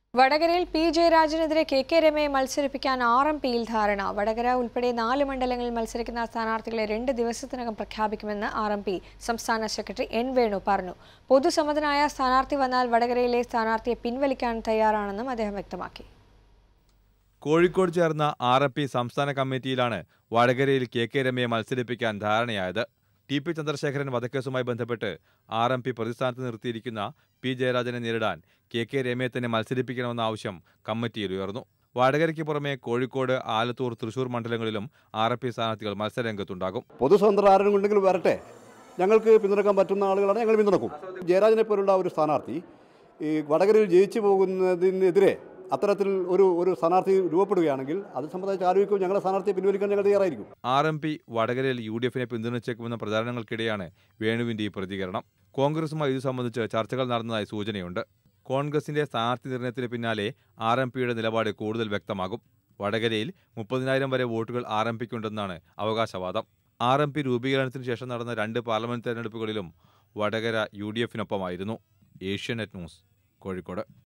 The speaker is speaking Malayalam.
വടകരയിൽ പി ജയരാജനെതിരെ കെ കെ രമയെ മത്സരിപ്പിക്കാൻ ആർ എം പിയിൽ ധാരണ വടകര ഉൾപ്പെടെ നാല് മണ്ഡലങ്ങളിൽ മത്സരിക്കുന്ന സ്ഥാനാർത്ഥികളെ രണ്ട് ദിവസത്തിനകം പ്രഖ്യാപിക്കുമെന്ന് ആർ എം പി സംസ്ഥാന സെക്രട്ടറി എൻ വേണു പറഞ്ഞു പൊതുസമ്മതനായ സ്ഥാനാർത്ഥി വന്നാൽ വടകരയിലെ സ്ഥാനാർത്ഥിയെ പിൻവലിക്കാൻ തയ്യാറാണെന്നും അദ്ദേഹം വ്യക്തമാക്കി കോഴിക്കോട് ചേർന്ന ആർ എം പി സംസ്ഥാന കമ്മിറ്റിയിലാണ് വടകരയിൽ കെ കെ രമയെ മത്സരിപ്പിക്കാൻ ധാരണയായത് ടി പി ചന്ദ്രശേഖരൻ വധക്കേസുമായി ബന്ധപ്പെട്ട് ആർ എം പി പ്രതിസ്ഥാനത്ത് നിർത്തിയിരിക്കുന്ന പി ജയരാജനെ നേരിടാൻ കെ കെ രമയെ തന്നെ മത്സരിപ്പിക്കണമെന്ന ആവശ്യം കമ്മിറ്റിയിൽ ഉയർന്നു വടകരയ്ക്ക് പുറമെ കോഴിക്കോട് ആലത്തൂർ തൃശൂർ മണ്ഡലങ്ങളിലും ആർ എം പി സ്ഥാനാർത്ഥികൾ മത്സരരംഗത്തുണ്ടാകും പൊതുസ്വതന്ത്ര ആരും ഉണ്ടെങ്കിൽ വരട്ടെ ഞങ്ങൾക്ക് പിന്തുണക്കാൻ പറ്റുന്ന ആളുകളാണ് ഞങ്ങൾ പിന്തുണക്കും ജയരാജനെ പോലുള്ള ഒരു സ്ഥാനാർത്ഥി ഈ വടകരയിൽ ജയിച്ചു പോകുന്നതിനെതിരെ അത്തരത്തിൽ ഒരു ഒരു സ്ഥാനാർത്ഥി രൂപപ്പെടുകയാണെങ്കിൽ അത് സംബന്ധിച്ച് ആലോചിക്കും ഞങ്ങളുടെ സ്ഥാനാർത്ഥിയെ പിൻവലിക്കാൻ ഞങ്ങൾ തയ്യാറായിരിക്കും ആർ എം പി വടകരയിൽ യു ഡി എഫിനെ പിന്തുണച്ചേക്കുമെന്ന പ്രചാരണങ്ങൾക്കിടെയാണ് വേണുവിന്റെ ഈ പ്രതികരണം കോൺഗ്രസുമായി ഇത് സംബന്ധിച്ച് ചർച്ചകൾ നടന്നതായി സൂചനയുണ്ട് കോൺഗ്രസിന്റെ സ്ഥാനാർത്ഥി നിർണയത്തിന് പിന്നാലെ ആർ എം പിയുടെ നിലപാട് കൂടുതൽ വ്യക്തമാകും വടകരയിൽ മുപ്പതിനായിരം വരെ വോട്ടുകൾ ആർ എം പിക്കുണ്ടെന്നാണ് അവകാശവാദം ആർ എം പി രൂപീകരണത്തിന് ശേഷം നടന്ന രണ്ട് പാർലമെന്റ് തെരഞ്ഞെടുപ്പുകളിലും വടകര യു ഡി എഫിനൊപ്പമായിരുന്നു ഏഷ്യാനെറ്റ് ന്യൂസ് കോഴിക്കോട്